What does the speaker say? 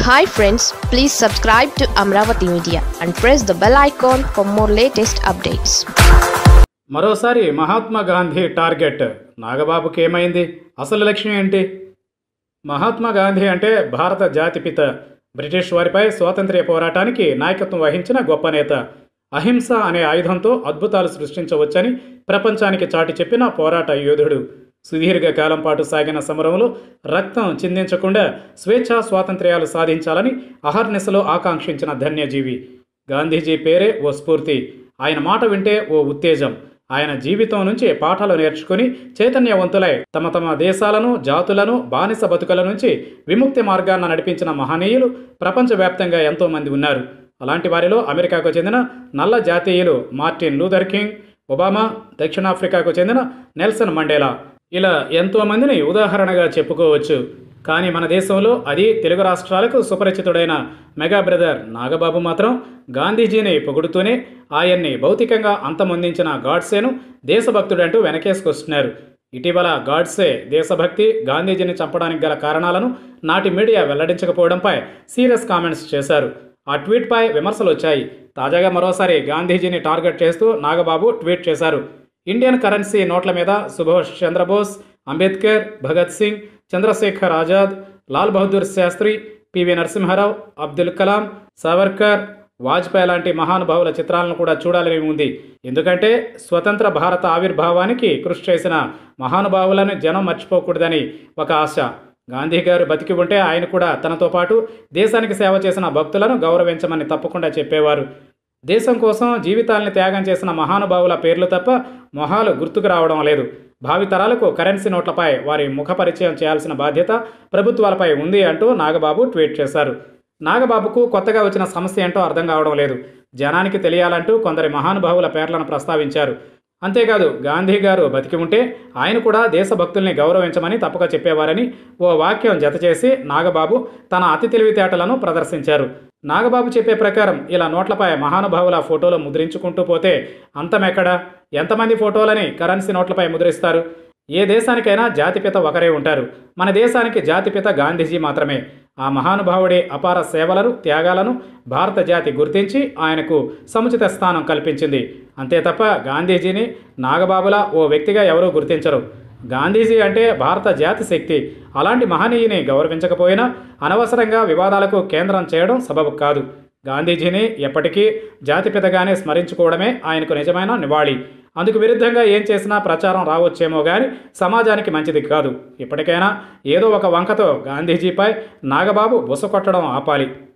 hi friends please subscribe to Amaravati media and press the bell icon for more latest updates మరోసారి Mahatma Gandhi target నాగబాబుకి ఏమైంది అసలు లక్ష్యం ఏంటి మహాత్మా గాంధీ అంటే భారత జాతిపిత బ్రిటిష్ వారిపై స్వాతంత్ర్య పోరాటానికి నాయకత్వం వహించిన గొప్ప నేత అహింస అనే ఆయుధంతో అద్భుతాలు సృష్టించవచ్చని ప్రపంచానికి చాటి చెప్పిన పోరాట యోధుడు సుదీర్ఘ కాలం పాటు సాగిన సమరంలో రక్తం చిందించకుండా స్వేచ్ఛా స్వాతంత్ర్యాలు సాధించాలని అహర్నిశలో ఆకాంక్షించిన ధన్యజీవి గాంధీజీ పేరే ఓ స్ఫూర్తి ఆయన మాట వింటే ఓ ఉత్తేజం ఆయన జీవితం నుంచి పాఠాలు నేర్చుకుని చైతన్యవంతులై తమ తమ దేశాలను జాతులను బానిస బతుకల నుంచి విముక్తి మార్గాన్ని నడిపించిన మహనీయులు ప్రపంచవ్యాప్తంగా ఎంతోమంది ఉన్నారు అలాంటి వారిలో అమెరికాకు చెందిన నల్ల జాతీయులు మార్టిన్ లూథర్ కింగ్ ఒబామా దక్షిణాఫ్రికాకు చెందిన నెల్సన్ మండేలా ఇలా ఎంతోమందిని ఉదాహరణగా చెప్పుకోవచ్చు కానీ మన దేశంలో అది తెలుగు రాష్ట్రాలకు సుపరిచితుడైన మెగా బ్రదర్ నాగబాబు మాత్రం గాంధీజీని పొగుడుతూనే ఆయన్ని భౌతికంగా అంతమొందించిన గాడ్సేను దేశభక్తుడంటూ వెనకేసుకొస్తున్నారు ఇటీవల గాడ్సే దేశభక్తి గాంధీజీని చంపడానికి గల కారణాలను నాటి మీడియా వెల్లడించకపోవడంపై సీరియస్ కామెంట్స్ చేశారు ఆ ట్వీట్పై విమర్శలు వచ్చాయి తాజాగా మరోసారి గాంధీజీని టార్గెట్ చేస్తూ నాగబాబు ట్వీట్ చేశారు ఇండియన్ కరెన్సీ నోట్ల మీద సుభాష్ చంద్రబోస్ అంబేద్కర్ భగత్ సింగ్ చంద్రశేఖర్ ఆజాద్ లాల్ బహదూర్ శాస్త్రి పివి నరసింహారావు అబ్దుల్ కలాం సావర్కర్ వాజ్పేయి లాంటి మహానుభావుల చిత్రాలను కూడా చూడాలని ఉంది ఎందుకంటే స్వతంత్ర భారత ఆవిర్భావానికి కృషి చేసిన మహానుభావులను జనం మర్చిపోకూడదని ఒక ఆశ గాంధీ గారు బతికి ఉంటే ఆయన కూడా తనతో పాటు దేశానికి సేవ చేసిన భక్తులను గౌరవించమని తప్పకుండా చెప్పేవారు దేశం కోసం జీవితాల్ని త్యాగం చేసిన మహానుభావుల పేర్లు తప్ప మొహాలు గుర్తుకు రావడం లేదు భావితరాలకు కరెన్సీ నోట్లపై వారి ముఖ పరిచయం చేయాల్సిన బాధ్యత ప్రభుత్వాలపై ఉంది అంటూ నాగబాబు ట్వీట్ చేశారు నాగబాబుకు కొత్తగా వచ్చిన సమస్య ఏంటో అర్థం కావడం లేదు జనానికి తెలియాలంటూ కొందరి మహానుభావుల పేర్లను ప్రస్తావించారు అంతేకాదు గాంధీ గారు బతికి ఉంటే ఆయన కూడా దేశభక్తుల్ని గౌరవించమని తప్పక చెప్పేవారని ఓ వాక్యం జతచేసి నాగబాబు తన అతి తెలివితేటలను ప్రదర్శించారు నాగబాబు చెప్పే ప్రకారం ఇలా నోట్లపై మహానుభావుల ఫోటోలు ముద్రించుకుంటూ పోతే అంతమెక్కడా ఎంతమంది ఫోటోలని కరెన్సీ నోట్లపై ముద్రిస్తారు ఏ దేశానికైనా జాతిపిత ఒకరే ఉంటారు మన దేశానికి జాతిపిత గాంధీజీ మాత్రమే ఆ మహానుభావుడి అపార సేవలను త్యాగాలను భారత జాతి గుర్తించి ఆయనకు సముచిత స్థానం కల్పించింది అంతే తప్ప గాంధీజీని నాగబాబులా ఓ వ్యక్తిగా ఎవరూ గుర్తించరు గాంధీజీ అంటే భారత జాతి శక్తి అలాంటి మహనీయుని గౌరవించకపోయినా అనవసరంగా వివాదాలకు కేంద్రం చేయడం సబబు కాదు గాంధీజీని ఎప్పటికీ జాతిపితగానే స్మరించుకోవడమే ఆయనకు నిజమైన నివాళి అందుకు విరుద్ధంగా ఏం చేసినా ప్రచారం రావచ్చేమో కానీ సమాజానికి మంచిది కాదు ఇప్పటికైనా ఏదో ఒక వంకతో గాంధీజీపై నాగబాబు బుస కొట్టడం ఆపాలి